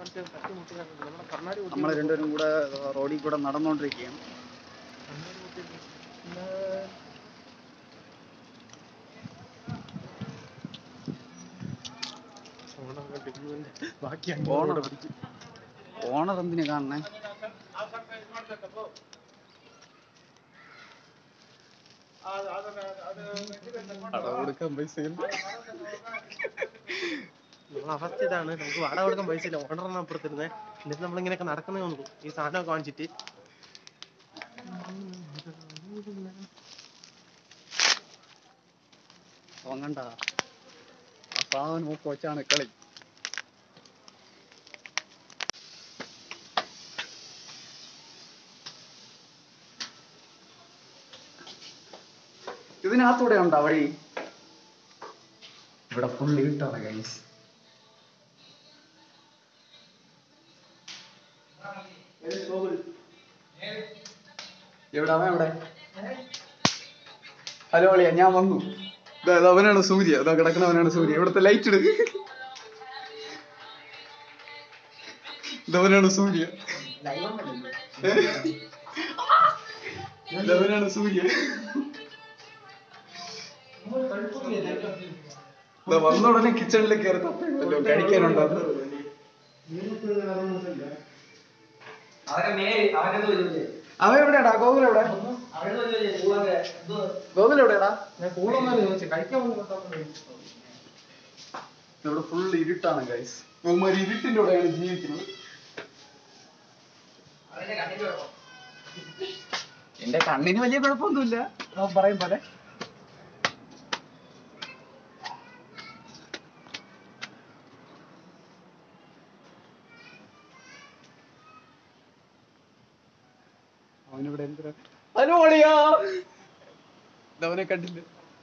മറ്റേ തട്ടിമുട്ടി നടക്കുന്നത്. നമ്മുടെ കണ്ണാടി പൊട്ടി നമ്മൾ രണ്ടുപേരും കൂടെ റോഡിൽ കൂടെ നടന്നുകൊണ്ടിരിക്കുകയാണ് കണ്ണാടി പൊട്ടി പിന്നെ ഓണം കണ്ട് ഇവന്റെ ബാക്കി ഓണം. അങ്ങോട്ട് പിടിക്കും ഓണർ എന്തിനു കാണണേ വാടക കൊടുക്കാൻ പൈസ ഇല്ല നമ്മളെ അവസ്ഥ ഇതാണ് നമുക്ക് വാടക കൊടുക്കാൻ പൈസ ഇല്ല ഓണറിന് അപ്പുറത്തിരുന്നേ എന്നിട്ട് നമ്മളിങ്ങനെയൊക്കെ നടക്കുന്നേ ഉള്ളൂ ഈ സാധനമൊക്കെ വാങ്ങിച്ചിട്ട് തോന്നണ്ട ആ സാധനം നോക്കി വെച്ചാണ് കളി ഇതിനകത്തൂടെ ഉണ്ടോ വഴി ഇവിടെ ഫുൾ ഇരുട്ടാണ് ഗൈസ് എവിടെ അവൻ എവിടെ ഹലോ അളിയ ഞാൻ വന്നു ദാ, ദാ അവനാണ് സൂര്യ അതാ കിടക്കണവനാണ് സൂര്യ ഇവിടുത്തെ ലൈറ്റ് ഇട് ഇതവനാണ് സൂര്യ ഏ? ഇതവനാണ് സൂര്യ ദാ, വന്ന ഉടനെ കിച്ചണിലേക്ക് കയറി തപ്പല്ലോ കഴിക്കാനുണ്ടോ അവൻ എവിടെയാടാ ഗോകുൽ എവിടെ ഗോകുൽ എവിടെയാടാ ഞാൻ കൂളൊന്നും ചോദിച്ചു കഴിക്കാൻ വന്നു ഇവിടെ ഫുൾ ഇരുട്ടാണ് ഗൈസ് ഇവന്മാർ ഇരുട്ടിന്റെ കൂടെയാണ് ജീവിക്കുന്നത് എന്റെ കണ്ണിന് വലിയ കുഴപ്പമൊന്നുമില്ല അവൻ പറയും പോലെ അവനിവിടെ എന്തിനാ ഹലോ അളിയാ അവനെ കണ്ടില്ല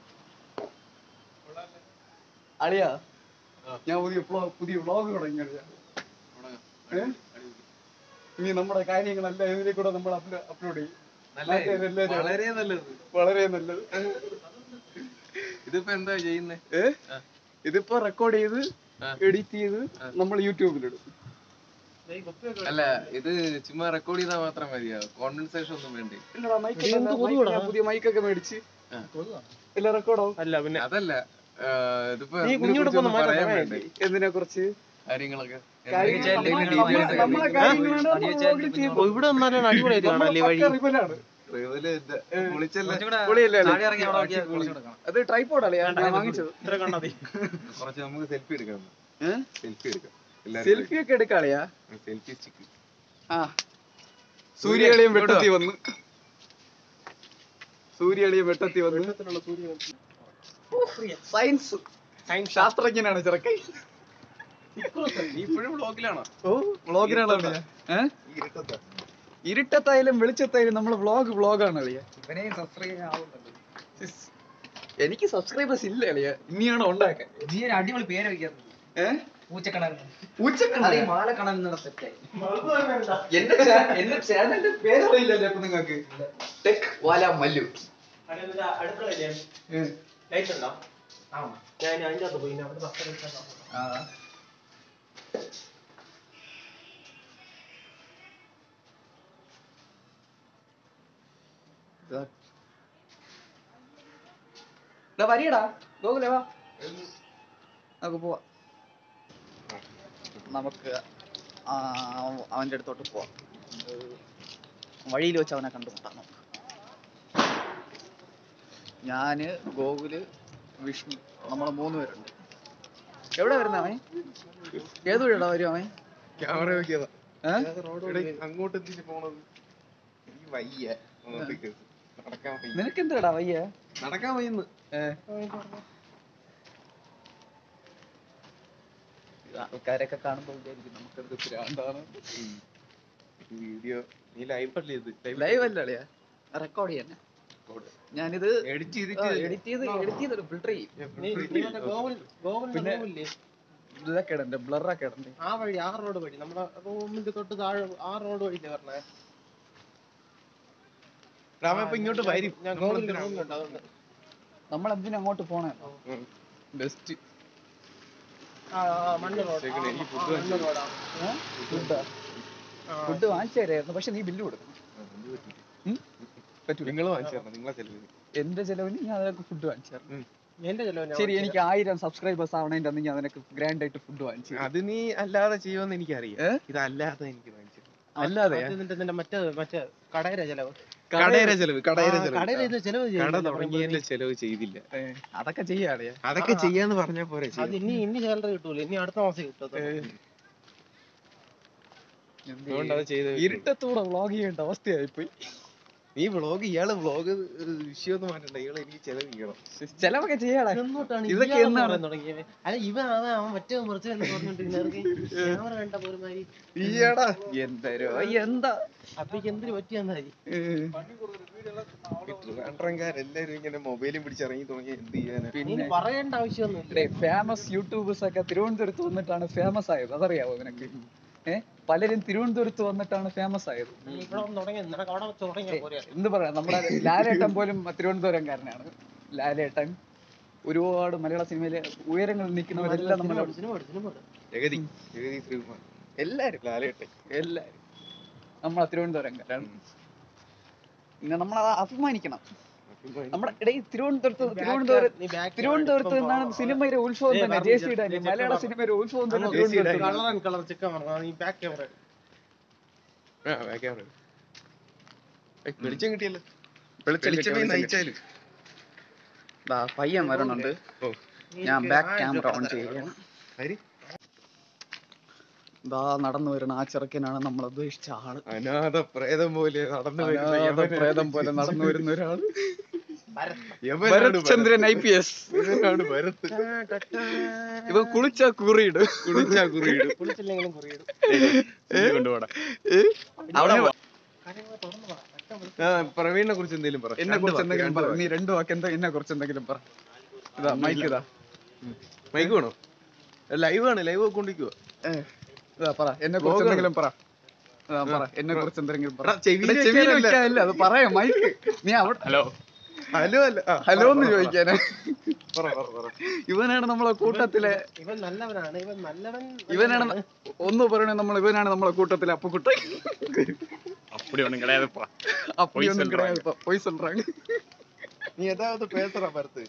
അളിയാ ഞാൻ പുതിയ vlog- പുതിയ വ്ളോഗ് തുടങ്ങി അളിയാ ഏ? ഇനി നമ്മുടെ കാര്യങ്ങളെല്ലാം ഇതിലെ കൂടെ നമ്മൾ അപ്ലോഡ് ചെയ്യും നാട്ടുകാര് എല്ലാവരും വളരെ നല്ലത് വളരെ നല്ലത് ഇതിപ്പോ എന്താ ചെയ്യുന്നേ ഏ ഇതിപ്പോ റെക്കോർഡ് ചെയ്ത് ആ. എഡിറ്റ് ചെയ്ത് നമ്മൾ യൂട്യൂബിലിടും അല്ല ഇത് ചുമ്മാ റെക്കോർഡ് ചെയ്താൽ മാത്രം മതിയോ കോൺവെൻസേഷൻ ഒന്നും വേണ്ടേ ഇല്ലടാ മൈക്ക് ഇത് എന്ത് കൊതുവാടാ? പുതിയ മൈക്കൊക്കെ മേടിച്ച് ആ. ഇല്ല റെക്കോർഡാവും അല്ല പിന്നെ അതല്ല ആ, ഇതിപ്പോ നീ ഇതിനെ കുഞ്ഞിവിടെ കുറിച്ചൊന്ന് പോന്ന മാറ്റം പറയാൻ പറയാൻ വേണ്ടേ എന്തിനെ കുറിച്ച് കാര്യങ്ങളൊക്കെ കാര്യങ്ങൾ എന്തെങ്കിലും നമ്മളെ- details നമ്മളെ- ഒക്കെ നമ്മളെ ഉണ്ടെങ്കിൽ. കാര്യങ്ങളാണ് നമ്മൾ vlog ചെയ്യുന്നത്. ഓ, ഇവിടെ വന്നാലാണ് അടിപൊളിയായിട്ട് കാണാല്ലേ വഴി പക്ക റിബലാണ്. റിവല് ഇത് പൊളിച്ചല്ലേ പൊളിയല്ലേ അല്ലേ? അത് ട്രൈപ്പോഡ് അല്ലേ ഞാൻ വാങ്ങിച്ചത് ഇത്ര കണ്ടാ മതി കുറച്ച് നമുക്ക് സെൽഫി എടുക്കാം സെൽഫി എടുക്കാം സെൽഫി ഒക്കെ എടുക്കാളിയാ സെൽഫി സ്റ്റിക്ക് ആ സൂര്യകളിയും ഇങ്ങോട്ട് വെട്ടത്തി വന്ന് സൂര്യകളിയും വെട്ടത്തി വന്ന് വെട്ടത്തിലുള്ള സൂര്യൻ സയൻസ് സയൻസ് ശാസ്ത്രജ്ഞനാണ് ചെറുക്കൻ നീ ഇപ്പോഴും ബ്ലോഗിലാണോ ഓ വ്ളോഗിനാണ് അളിയ ഏഹ് ഈ ഇരുട്ടത്താ ഇരുട്ടത്തായാലും വെളിച്ചത്തായാലും നമ്മൾ വ്ളോഗ് വ്ളോഗാണ് അളിയ ഇവനെയും സബ്സ്ക്രൈബ് ആവുന്നുണ്ട് എനിക്ക് സബ്സ്ക്രൈബേഴ്സ് ഇല്ല അളിയ ഇനിയാണ് ഉണ്ടാക്കാൻ നീ ഒരു അടിപൊളി പേര് വയ്ക്കാറുണ്ട് ഏഹ് പൂച്ചക്കണൻ പൂച്ചക്കണ്ണ അത് ഈ മാലക്കണൻ എന്നുള്ള സെറ്റായി എന്റെ ചാ- എന്റെ ചാനലിന്റെ പേരറിയില്ലല്ലോ ഇപ്പൊ നിങ്ങക്ക് ടെക് വാല മല്ലു അടുക്കളയില്ലേ ലൈറ്റ് ഉണ്ടോ ആ ഞാൻ ഇനി അതിന്റെ അകത്ത് പോയി ഇനി അവിടെ ബസ് എടുക്കാൻ ആ. ഇതാ. എടാ വരിയടാ ഗോകുലേ വാ നമുക്ക് പോവാ നമുക്ക് ആ, അവന്റെ അടുത്തോട്ട് പോവാം വഴിയിൽ വെച്ച് അവനെ കണ്ടുമുട്ടാം നമുക്ക് ഞാന് ഗോകുല് വിഷ്ണു നമ്മള് മൂന്ന് പേരുണ്ട് എവിടെ വരുന്ന അവൻ ഏത് വഴിയാടാ വരും അവൻ ക്യാമറ നോക്കിയതാ ഏഹ് എടീ, അങ്ങോട്ട് എത്തിച്ച് പോണത് ഈ വയ്യ അങ്ങോട്ടേക്ക് നടക്കാൻ വയ്യ നിനക്ക് എന്താടാ വയ്യ നടക്കാൻ വയ്യന്ന് ആൾക്കാരൊക്കെ കാണുമ്പോൾ വിചാരിക്കും നമുക്കത് ഭ്രാന്താണ് വീഡിയോ നീ ലൈവ് അല്ലേ ഇത് ലൈവ് അല്ല അളിയാ റെക്കോർഡ് ചെയ്യാൻ ഞാനിത് എഡിറ്റ് എഡിറ്റ് ചെയ്ത് എഡിറ്റ് ചെയ്ത് ഫിൽട്ടർ ചെയ്യും നീ നീ മറ്റേ ഗോകുൽ ഗോകുലിന്റെ പിന്നെ- റൂമില്ലേ ഇതൊക്കെ ഇടണ്ടേ ബ്ലറൊക്കെ ഇടണ്ടേ ആ വഴി ആ റോഡ് വഴി നമ്മുടെ റൂമിന്റെ തൊട്ട് താഴെ ആ റോഡ് വഴിയില്ലേ പറഞ്ഞേ രാമ ഇപ്പൊ ഇങ്ങോട്ട് വരും ഞാൻ ഗോകുലിന്റെ റൂമിലുണ്ട് അതുകൊണ്ട് നമ്മൾ എന്തിനാ അങ്ങോട്ട് പോണേ ബെസ്റ്റ് ആ, ആ, മണ്ണ് റോഡ് ചേക്കണേ, എനിക്ക് ആ, ഫുഡ് മണ്ണ് റോഡാ. ഫുഡ് ആ, ഫുഡ് വാങ്ങിച്ചു തരായിരുന്നു പക്ഷെ നീ ബില്ല് കൊടുക്കണം ഉം? പറ്റൂല നിങ്ങൾ വാങ്ങിച്ചു തരണം നിങ്ങളെ ചെലവിന് എന്റെ ചെലവിന് ഞാൻ അതിനൊക്കെ ഫുഡ് വാങ്ങിച്ചു തരാം എന്റെ ചെലവ് ശരി എനിക്ക് ആയിരം സബ്സ്ക്രൈബേഴ്സ് ആവണേന്റെ അന്ന് ഞാൻ നിനക്ക് ഗ്രാൻഡ് ആയിട്ട് ഫുഡ് വാങ്ങിച്ചു തരാം. അത് നീ അല്ലാതെ ചെയ്യുമെന്ന് എനിക്കറിയാം ഏ? ഇതല്ലാതെ എനിക്ക് വാങ്ങിച്ചു തരണം. അല്ലാതെ നിന്റെ നിന്റെ മറ്റേ മറ്റേ കടയുടെ ചെലവ് കടയുടെ ചെലവ് കടയുടെ ആ, ചെലവ് കടയുടെ ഇത് ചെലവ് കട ചെയ്യുന്നില്ല, തുടങ്ങിയതിന്റെ ചെലവ് ചെയ്തില്ല ഏ, അതൊക്കെ ചെയ്യാറിയാ അതൊക്കെ ചെയ്യാന്ന് പറഞ്ഞാ പോരെ അത് ഇനി ഇനി സാലറി കിട്ടൂല ഇനി അടുത്ത മാസം കിട്ടും അതുകൊണ്ട് അത് ചെയ്ത് ഇരുട്ടത്തൂടെ വ്ളോഗ് ചെയ്യേണ്ട അവസ്ഥയായിപ്പോയി നീ വ്ളോഗ് ഇയാള് വ്ളോഗ് വിഷയമൊന്നും മാറ്റണ്ട ഇയാള് എനിക്ക് ചെലവ് ചെയ്യണം ചെലവൊക്കെ ചെയ്യാടാ എന്നോട്ടാണ് ഇതൊക്കെ ഇയാള് എന്നാണ്? പറയാൻ തുടങ്ങിയത് അല്ല ഇവൻ അവൻ അവൻ മറ്റേ മുറിച്ച് എന്ന് പറഞ്ഞോണ്ടിരിക്കുന്നവർക്ക് ക്യാമറ കണ്ട പോരുമാതിരി ഈയടാ എന്തരോ എന്താ അപ്പേക്ക് എന്തിനു പറ്റിയെന്നായി ഏ, ട്രിവാൻഡ്രംകാരെല്ലാരും ഇങ്ങനെ മൊബൈലും പിടിച്ചിറങ്ങി തുടങ്ങി എന്ത് ചെയ്യാനാ ഇനി പിന്നെ പറയേണ്ട ആവശ്യമൊന്നുമില്ല ഫേമസ് യൂട്യൂബേഴ്സ് ഒക്കെ തിരുവനന്തപുരത്ത് വന്നിട്ടാണ് ഫേമസ് ആയത് അതറിയാവോ നിനക്ക് ഏ പലരും തിരുവനന്തപുരത്ത് വന്നിട്ടാണ് ഫേമസ് ആയത് നീ ഇവിടെ വന്ന് തുടങ്ങി നിനക്ക് അവിടെ വെച്ച് തുടങ്ങിയാ പോരെ എന്ത് പറയാ നമ്മുടെ ലാലേട്ടൻ പോലും തിരുവനന്തപുരംകാരനാണ് ലാലേട്ടൻ ഒരുപാട് മലയാള സിനിമയിലെ ഉയരങ്ങളിൽ നിൽക്കുന്നവരെല്ലാം സിനിമ നമ്മുടെ എടു, സിനിമ എടു, സിനിമ എടു. ജഗതി ജഗതി ശ്രീകുമാർ എല്ലാരും ലാലേട്ടെ എല്ലാരും നമ്മളെ തിരുവനന്തപുരംകാരാണ് പിന്നെ നമ്മൾ അഭിമാനിക്കണം നമ്മുടെ ഇടയിൽ തിരുവനന്തപുരത്ത് നീ back തിരുവനന്തപുരം നീ back തിരുവനന്തപുരത്ത് ഇപ്പം നിന്നാണ് പോ- സിനിമയുടെ ഉത്സവം ഏയ് തന്നെ പറഞ്ഞു, ജെ സിയുടെ ജെ- ജെ- മലയാള ജെ- സിനിമയുടെ ഉത്സവം തന്നെ അങ്ങ് തിരുവനന്തപുരത്ത് കളർ ആൻഡ് കളർ ചിക്കൻ പറഞ്ഞു നീ ബാക്ക് ക്യാമറ വെളിച്ചം കിട്ടിയല്ലോ വെളിച്ചം വെളിച്ചമേ കിട്ടി, നയിച്ചാലും ദാ പയ്യൻ വരണുണ്ട് ഓ ഞാൻ ബാക്ക് ക്യാമറ ഓൺ ചെയ്യുകയാണ് ഹരി ദാ നടന്നു വരുന്ന ആ ചെറുക്കനാണ് നമ്മൾ ഉദ്ദേശിച്ച ആള് അനാഥ പ്രേതം പോലെ നടന്നു വരുന്ന അനാഥ യവനാണ്. പ്രേതം പോലെ നടന്നു വരുന്ന ഒരാള് യവനാണ് Bharath Chandran I P S ഇവനാണ് ഭരത് ഇവ കുളിച്ച കുറിയിട് കുളിച്ചാ കുറിയിടും കുളിച്ചില്ലെങ്കിലും കുറിയിടും കൊണ്ടുപോടാ അവനെ കാര്യങ്ങൾ തുറന്നു പറ അച്ഛൻ വിളിച്ചു. ആ, പ്രവീണിനെ കുറിച്ച് എന്തെങ്കിലും പറ എന്നെ കുറിച്ച് എന്തെങ്കിലും പറ നീ രണ്ടു വാക്ക് എന്താ എന്നെ കുറിച്ച് എന്തെങ്കിലും പറ ഇതാ മൈക്ക് ഇതാ മൈക്ക് വേണോ ലൈവ് ആണ് ലൈവ് കൊണ്ടിരിക്കുവോ ഏ, ഇതാ പറ എന്നെ കുറിച്ച് എന്തെങ്കിലും പറ ഇതാ പറ എന്നെ കുറിച്ച് എന്തെങ്കിലും പറ എടാ, ചെവിയിൽ ഇവിടെ ചെവിയിൽ വെക്കാനല്ല. വെക്കാനല്ല അത് പറയാം മൈക്ക് നീ അവിടെ ഹലോ ഹലോ അല്ല ആ, ഹലോ എന്ന് ചോദിക്കാനാ പറ പറ പറ ഇവനാണ് നമ്മളെ കൂട്ടത്തിലെ ഇവൻ നല്ലവനാണ് ഇവൻ നല്ലവൻ ഇവനാണ് ന- ഒന്ന് പറയണേ നമ്മൾ ഇവനാണ് നമ്മളെ കൂട്ടത്തിലെ അപ്പുക്കുട്ട அப்படி ஒண்ணும் கிடையாதுப்பா அப்படி ஒண்ணும் கிடையாதுப்பா பொய் சொல்றாங்க നീ ഏതാവത് പേസറ ഭരത്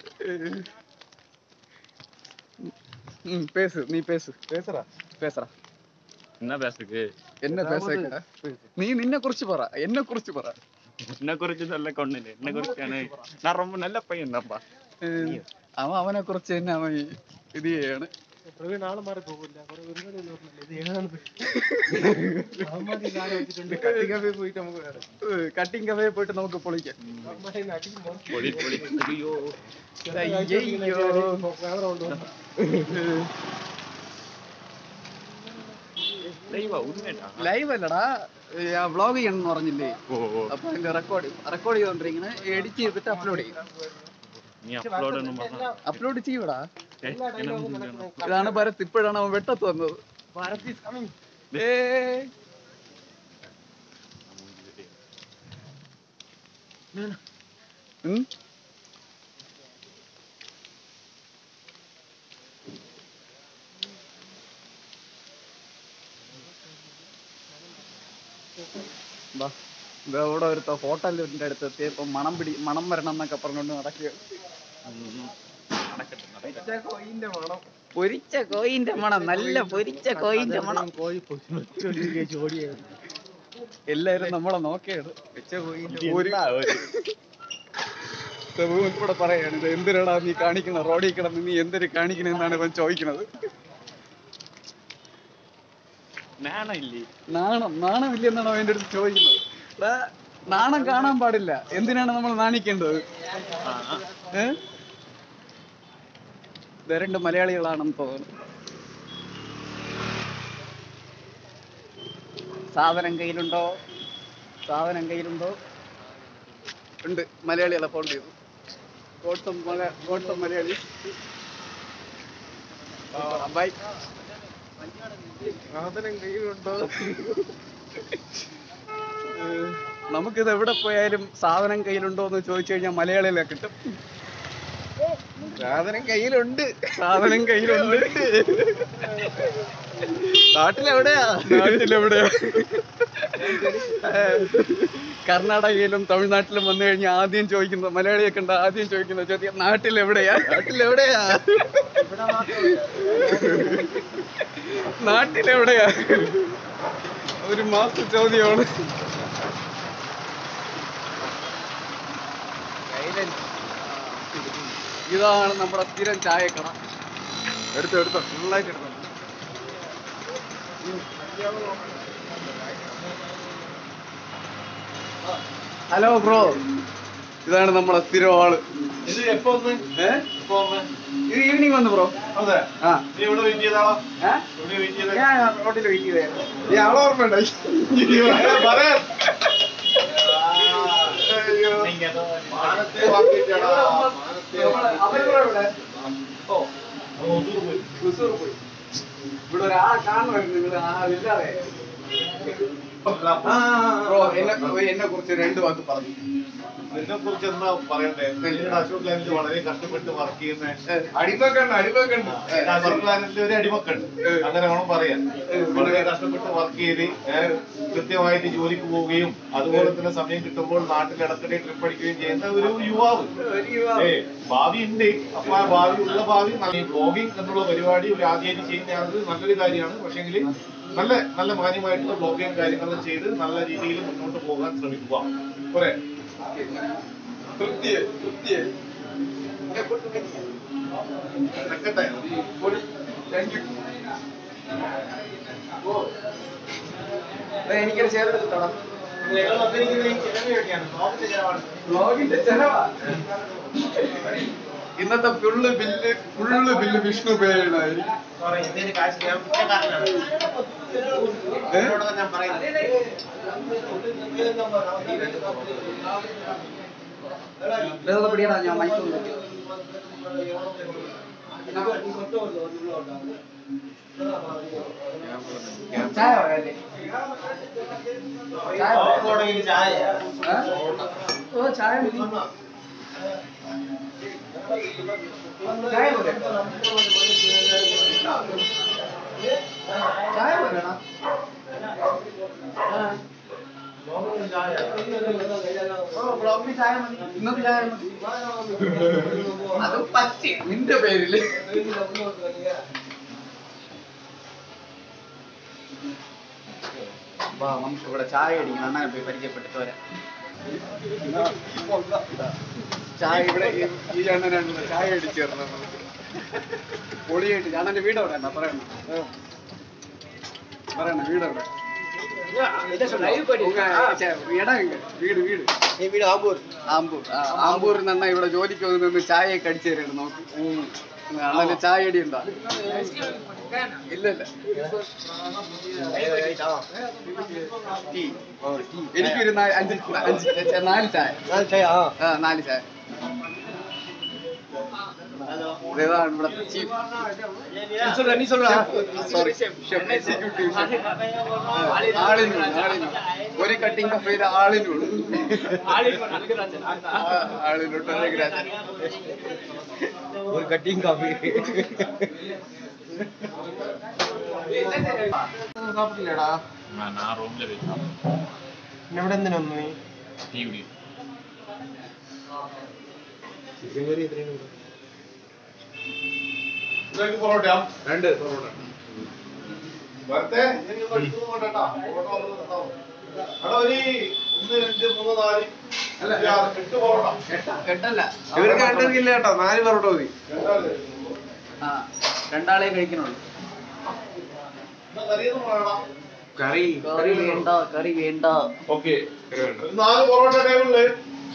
ம் பேசு நீ பேசு പേസറ பேசுறா என்ன பேசுக்கு என்ன பேசுற நீ நின்ன குறிச்சு പറ എന്നെ കുറിച്ച് പറ என்ன குறிச்சு சொல்ல கொண்டு என்ன குறிச்சானு நான் ரொம்ப நல்ல பையன் தான்ப்பா ഏഹ്, അവൻ അവനെ കുറിച്ച് തന്നെ അവൻ ഇത് ചെയ്യാണ് പ്രവീൺ ആള് മാറി പോകില്ല കുറെ ഒരുപാട് ഇത് ഓർമ്മയില്ല. ഇത് ഏതാണ് അവന്മാര് ഈ കാലം വെച്ചിട്ടുണ്ട് കത്തിക്കാഫേ പോയിട്ട് നമുക്ക് വരാം. കട്ടിങ് കവയെ പോയിട്ട് നമുക്ക് പൊളിക്കാം അവന്മാരെ ഇന്ന് അടിക്കുമ്പോ பொடி பொடி ஐயோ അയ്യോ ക്യാമറ കൊണ്ടുവന്നു லைவா உண்மைடா ലൈവ് അല്ലടാ ഞാൻ വ്ളോഗ് ചെയ്യണമെന്ന് പറഞ്ഞില്ലേ ஓ ஓ അപ്പൊ അതിന്റെ റെക്കോർഡ് റെക്കോർഡ് ചെയ്തോണ്ടിരിങ്ങനെ എഡിറ്റ് ചെയ്തിട്ട് അപ്ലോഡ് ചെയ്യും நீ அப்லோட் ஒண்ணும் பண்ணா അപ്ലോഡ് ചെയ്യൂടാ என்ன முடிஞ்சு ഇതാണ് ഭരത് ഇപ്പോഴാണ് അവൻ വെട്ടത്ത് വന്നത് ഭാരത് ഈസ് കമ്മിങ് ഏയ്. ഉം? ദാ, ദാ ഇവിടെ ഒരുത്ത ഹോട്ടലിന്റെ അടുത്ത് എത്തിയപ്പോ മണം പിടി മണം വരണം എന്നൊക്കെ പറഞ്ഞുകൊണ്ട് നടക്കുക പൊരിച്ച കോയിന്റെ മണം നല്ല പൊരിച്ച കോയിന്റെ മണം കോഴി പോയി ഓടിയായിരുന്നു എല്ലാരും നമ്മളെ നോക്കിയാണ് വെച്ച പോയി ഒരു കൂടെ പറയാണ് ഇത് എന്തിനാടാ നീ കാണിക്കണ റോഡിൽ കിടന്ന് നീ എന്തിനു കാണിക്കണെന്നാണ് ഇവൻ ചോദിക്കണത് நானும் இல்லையே നാണം നാണമില്ല എന്നാണ് അവൻ്റെ അടുത്ത് ചോദിക്കുന്നത് എടാ, നാണം കാണാൻ പാടില്ല എന്തിനാണ് നമ്മൾ നാണിക്കേണ്ടത് ഏ? ഇത് രണ്ട് മലയാളികളാണെന്ന് തോന്നുന്നു സാധനം കയ്യിലുണ്ടോ സാധനം കയ്യിലുണ്ടോ ഉണ്ട് മലയാളികളെ ഫോൺ ചെയ്തു ഗോഡ്സം മല ഗോഡ്സം മലയാളി ബൈ സാധനം കയ്യിലുണ്ടോ ഏഹ് നമുക്കിത് എവിടെ പോയാലും സാധനം കയ്യിലുണ്ടോ എന്ന് ചോദിച്ചു കഴിഞ്ഞാൽ മലയാളികളെ കിട്ടും സാധനം കയ്യിലുണ്ട് സാധനം കയ്യിലുണ്ട് നാട്ടിലെവിടെയാ നാട്ടിലെവിടെയാ കർണാടകയിലും തമിഴ്നാട്ടിലും വന്നു കഴിഞ്ഞാൽ ആദ്യം ചോദിക്കുന്ന മലയാളിയെ കണ്ട ആദ്യം ചോദിക്കുന്ന ചോദ്യം നാട്ടിലെവിടെയാ നാട്ടിലെവിടെയാ ഇവിടെ മാത്രമല്ല നാട്ടിലെവിടെയാ ഒരു മാസ ചോദ്യമാണ് ഇതാണ് നമ്മുടെ സ്ഥിരം ചായക്കട എടുത്തോ എടുത്തോ ഫുള്ളായിട്ട് എടുത്തോ ഹലോ ബ്രോ ഇതാണ് നമ്മുടെ സ്ഥിരം ആള് ഇത് എപ്പോ വന്ന്? ഏ? എപ്പോ വന്ന്? ഇത് ഈവനിങ് വന്നു ബ്രോ അതെ. ആ നീ ഇവിടെ വെയിറ്റ് ചെയ്താളോ ഏ? ഇവിടെ വെയിറ്റ് ചെയ്ത ഞാൻ റോഡിൽ വെയിറ്റ് ചെയ്തായിരുന്നു ഈ ആളെ ഓർമ്മയുണ്ടോ പറയാൻ മാനത്തെ വാക്കിയിട്ടാടാ. മാനത്തെ വാക്കിയിട്ട്. ഓ തൃശ്ശൂർ പോയി ഇവിടെ ഒരാളെ കാണുമായിരുന്നു നിങ്ങൾ ആളില്ലാതെ ബ്രോ എന്നെ എന്നെ കുറിച്ച് രണ്ട് വാക്ക് പറഞ്ഞു ഇതിനെ കുറിച്ച് എന്താ പറയണ്ടേ പിന്നീട് അശോക് ലാൻഡിൽ വളരെ കഷ്ടപ്പെട്ട് വർക്ക് ചെയ്യുന്ന അടിമക്കണ്ട് അടിമക്കണ്ട് അശോക് ലാൻഡിൽ ഒരു അടിമക്കുണ്ട് അങ്ങനെ വേണം പറയാൻ വളരെ കഷ്ടപ്പെട്ട് വർക്ക് ചെയ്ത് ഏ, കൃത്യമായിട്ട് ജോലിക്ക് പോവുകയും അതുപോലെ തന്നെ സമയം കിട്ടുമ്പോൾ നാട്ടിൽ ഇടയ്ക്കിടെ ട്രിപ്പ് അടിക്കുകയും ചെയ്യുന്ന ഒരു യുവാവ് ഏ ഭാവി ഉണ്ട് അപ്പൊ ആ ഭാവി ഉള്ള ഭാവി നല്ല ബ്ലോഗിംഗ് എന്നുള്ള പരിപാടി ഒരു ആദ്യമായിട്ട് ചെയ്യുന്നത് നല്ലൊരു കാര്യമാണ് പക്ഷെങ്കിൽ നല്ല നല്ല മാന്യമായിട്ടുള്ള ബ്ലോഗിങ് കാര്യങ്ങളും ചെയ്ത് നല്ല രീതിയിൽ മുന്നോട്ട് പോകാൻ ശ്രമിക്കുക പോരെ തൃപ്തിയെ തൃപ്തിയെ നിൽക്കട്ടെ താങ്ക് യു എനിക്കൊരു ഷെയർ എടുത്തോടാ ബ്ലോഗിന്റെ ചെലവാ ഇന്നത്തെ full bill full bill Vishnu pay ചെയ്യണമായിരിക്കും എന്തെങ്കിലും കാശ് ഞാൻ കുറ്റക്കാരനാണ് എന്നോട് ഞാൻ പറയുന്നത് പിടിയടാ ഞാൻ മൈക്ക് ചായ പറയാല്ലേ ചായ തുടങ്ങി ചായ ഓ ചായ മതി. ചായ പോരെ ചായ പോരെടാ ബ്ലോക്കിന് ചായ മതി ഇന്നത്തെ ചായ മതി അത് പറ്റി നിന്റെ പേരില് വാ നമുക്ക് ഇവിടെ ചായ അടിക്കണം അണ്ണനെ പോയി പരിചയപ്പെട്ടിട്ട് വരാം ചായ ഇവിടെ ഈ- ഈ അണ്ണനാണ് ചായ അടിച്ചു തരണം നമുക്ക് പൊളിയായിട്ട് അണ്ണന്റെ വീട് എവിടെ എന്നാ പറയണം പറയണം വീട് എവിടെ എടാ ഇങ്ങ്. വീട് വീട് ഈ വീട് ആമ്പൂർ ആമ്പൂർ ആ, ആമ്പൂരിൽ നിന്ന് ഇവിടെ ജോലിക്ക് നിന്ന് ചായയൊക്കെ അടിച്ചു തരണം നമുക്ക് അണ്ണന്റെ ചായ അടി ഉണ്ടോ ഇല്ല ഇല്ല ടീ എനിക്കൊരു നാ- അഞ്ച് അഞ്ച് ചെ- നാല് ചായ ആ നാല് ചായ ഇതാണ് ഇവിടുത്തെ chief sorry chef executive chef ആളിനുള്ളൂ ആളിനുള്ളൂ ഒരു കട്ടിംഗ് കഫേയിൽ ആളിനുള്ളൂ ആളിനുണ്ട് ഒരു കട്ടിങ് കാഫി സാപ്പിട്ടില്ലടാ நான் ரூம்ல வைக்கலாம் ഇവിടെ എന്തിനാ വന്നു നീ டிவி ചിക്കൻ കറി എത്രയാണ് ഇതൊക്കെ പൊറോട്ടയാ രണ്ട് പൊറോട്ട വരട്ടെ എനിക്ക് പഠിച്ചു പോകണ്ടാ പൊറോട്ട വന്ന് തന്നാവും. എടാ ഒരു ഒന്ന് രണ്ട് മൂന്ന് നാല് അഞ്ച് ആറ് എട്ട് പൊറോട്ട എട്ടല്ല ഇവർക്ക് രണ്ടുപേർക്കില്ല കേട്ടോ നാല് പൊറോട്ട മതി രണ്ടാള് ആ രണ്ടാളെ കഴിക്കണുള്ളൂ എന്നാ കറിയൊന്നും വേണം കറി കറി വേണ്ട കറി വേണ്ട ഓക്കെ ഒരു നാല് പൊറോട്ട ടേബിളില്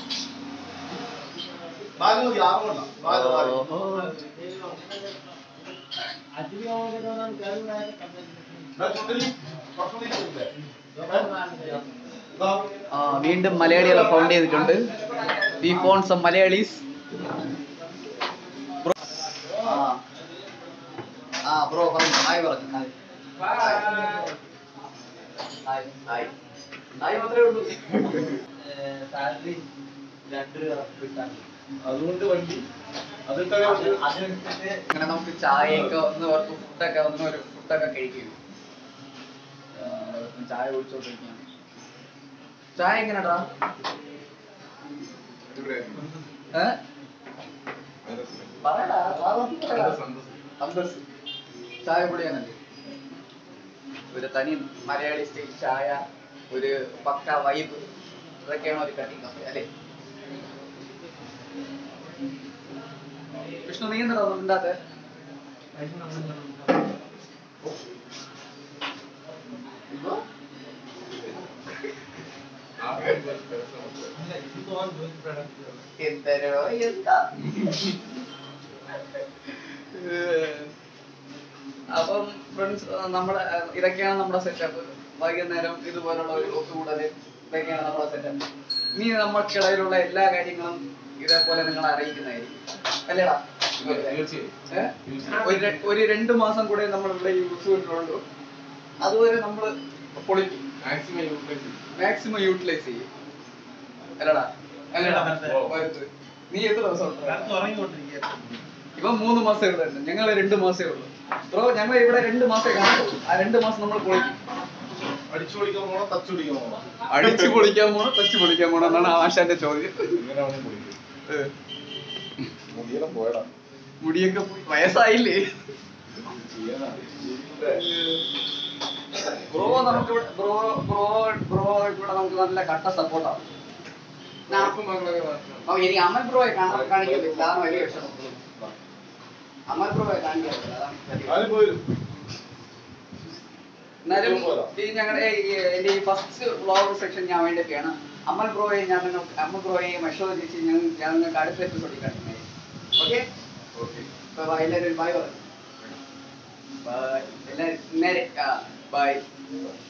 നാല് മതി ആറ് വേണ്ട നാല് നാല് എന്നാ ചുണ്ടലി ഭക്ഷണം ഇരിക്കുന്നില്ലേ? ഇതാ. ആ വീണ്ടും മലയാളികളെ ഫൗണ്ട് ചെയ്തിട്ടുണ്ട് വി ഫോൺ സം മലയാളീസ് ആ ആ ബ്രോ പറഞ്ഞു ഹായ് പറഞ്ഞു ഹായ് ഹായ് ഹായ് ഹായ് മാത്രമേ ഉള്ളൂ സാലറി രണ്ട് രൂപ കിട്ടാൻ അതുകൊണ്ട് വണ്ടി അതിട്ടൊരു അങ്ങനെ നമുക്ക് ചായയൊക്കെ ഒന്ന് ഓർത്ത് ഫുഡൊക്കെ ഒന്ന് ഒരു ഫുഡൊക്കെ കഴിക്കും ചായ കുടിച്ചോണ്ടിരിക്കുകയാണ് ചായ എങ്ങനെടാ ഏ പറയടാ വാ വന്ന് പറയടാ. സന്തോഷ് ചായ പൊടിയാണല്ലേ ഒരു തനി മലയാളി സ്റ്റൈൽ ചായ ഒരു പക്ക വൈബ് ഇതൊക്കെയാണ് ഒരു കട്ടി കഫേ അല്ലേ വിഷ്ണു നീ എന്താ ഉണ്ടാത്തെ ഇപ്പൊ എന്തരോ എന്താ അപ്പം ഫ്രണ്ട്സ് നമ്മുടെ അഹ് ഇതൊക്കെയാണ് നമ്മുടെ സെറ്റപ്പ് വൈകുന്നേരം ഇതുപോലുള്ള ഒരു ഒത്തുകൂടല് ഇതൊക്കെയാണ് നമ്മുടെ സെറ്റപ്പ് ഇനി നമ്മൾക്കിടയിലുള്ള എല്ലാ കാര്യങ്ങളും ഇതേപോലെ നിങ്ങളെ അറിയിക്കുന്നതായിരിക്കും അല്ലേടാ ഏ? ഒരു ര- ഒരു രണ്ട് മാസം കൂടെ നമ്മൾ ഇവിടെ യൂസ് ചെയ്തിട്ടുള്ളൂ അതുവരെ നമ്മൾ പൊളിക്കും മാക്സിമം യൂട്ടിലൈസ് മാക്സിമം യൂട്ടിലൈസ് ചെയ്യും അല്ലടാ അല്ലടാ ഓ. വലുത്. നീ എത്ര ദിവസം ഉണ്ട്? കാലത്ത് ഉറങ്ങിക്കൊണ്ടിരിക്കുക ഇവൻ മൂന്ന് മാസമേ ഉള്ളൂ ഞങ്ങൾ രണ്ട് മാസമേ ഉള്ളൂ ബ്രോ ഞങ്ങൾ ഇവിടെ രണ്ട് മാസമേ കാണുള്ളൂ ആ രണ്ട് മാസം നമ്മൾ പൊളിക്കും അടിച്ചു പൊളിക്കാൻ പോണോ തച്ചു പൊളിക്കാൻ പോണോ അടിച്ചു പൊളിക്കാൻ പോണോ തച്ച് പൊളിക്കാൻ പോണോ എന്നാണ് ആശാന്റെ ചോദ്യം ഇങ്ങനെ വേണേ പൊളിക്കും മുടിയെല്ലാം പോയടാ മുടിയൊക്കെ പോയി വയസ്സായില്ലേ ചെയ്യാനാ ബ്രോ നമുക്ക് ഇവിടെ ബ്രോ ബ്രോ ബ്രോ ഇവിടെ നമുക്ക് നല്ല കട്ട സപ്പോർട്ടാണ് എനിക്ക് അമൽ ബ്രോയെ കാണാൻ കാണിക്കാൻ പറ്റില്ല അതാണ് വലിയ വിഷമം അമൽ ബ്രോയെ കാണിക്കാൻ പറ്റില്ല അതാണ് വലിയ ആരും പോരും എന്നാലും ഈ ഞങ്ങളുടെ എന്റെ ഈ ഫസ്റ്റ് വ്ളോഗ് സെക്ഷൻ ഞാൻ വേണ്ടിയൊക്കെയാണ് അമൽ ബ്രോയെ ഞാൻ നിങ്ങൾക്ക് അമൽ ബ്രോയെയും അശോക ചേച്ചി ഞാൻ ഞാൻ നിങ്ങൾക്ക് അടുത്ത എപ്പിസോഡിൽ കാണിക്കുന്നത് ഓക്കെ എല്ലാവരും ബൈ പറഞ്ഞു ബൈ എല്ലാവരും നേരെ ബൈ